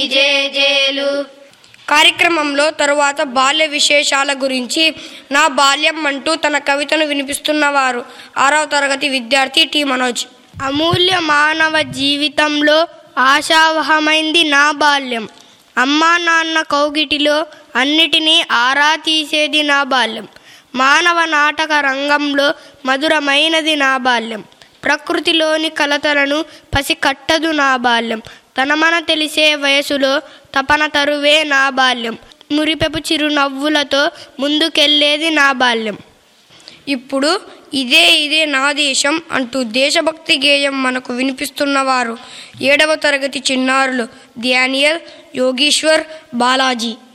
జేజేలు కార్యక్రమంలో తరువాత బాల్య విశేషాల గురించి నా బాల్యం అంటూ తన కవితను వినిపిస్తున్నవారు ఆరవ తరగతి విద్యార్థి టి మనోజ్ అమూల్య మానవ జీవితంలో ఆశావహమైంది నా బాల్యం అమ్మా నాన్న కౌగిటిలో అన్నిటినీ ఆరా తీసేది నా బాల్యం మానవ నాటక రంగంలో మధురమైనది నా బాల్యం ప్రకృతిలోని కలతలను పసికట్టదు నా బాల్యం తనమన తెలిసే వయసులో తపన తరువే నా బాల్యం మురిపెపు చిరునవ్వులతో ముందుకెళ్ళేది నా బాల్యం ఇప్పుడు ఇదే ఇదే నా దేశం అంటూ దేశభక్తి గేయం మనకు వినిపిస్తున్నవారు ఏడవ తరగతి చిన్నారులు ధ్యానియల్ యోగీశ్వర్ బాలాజీ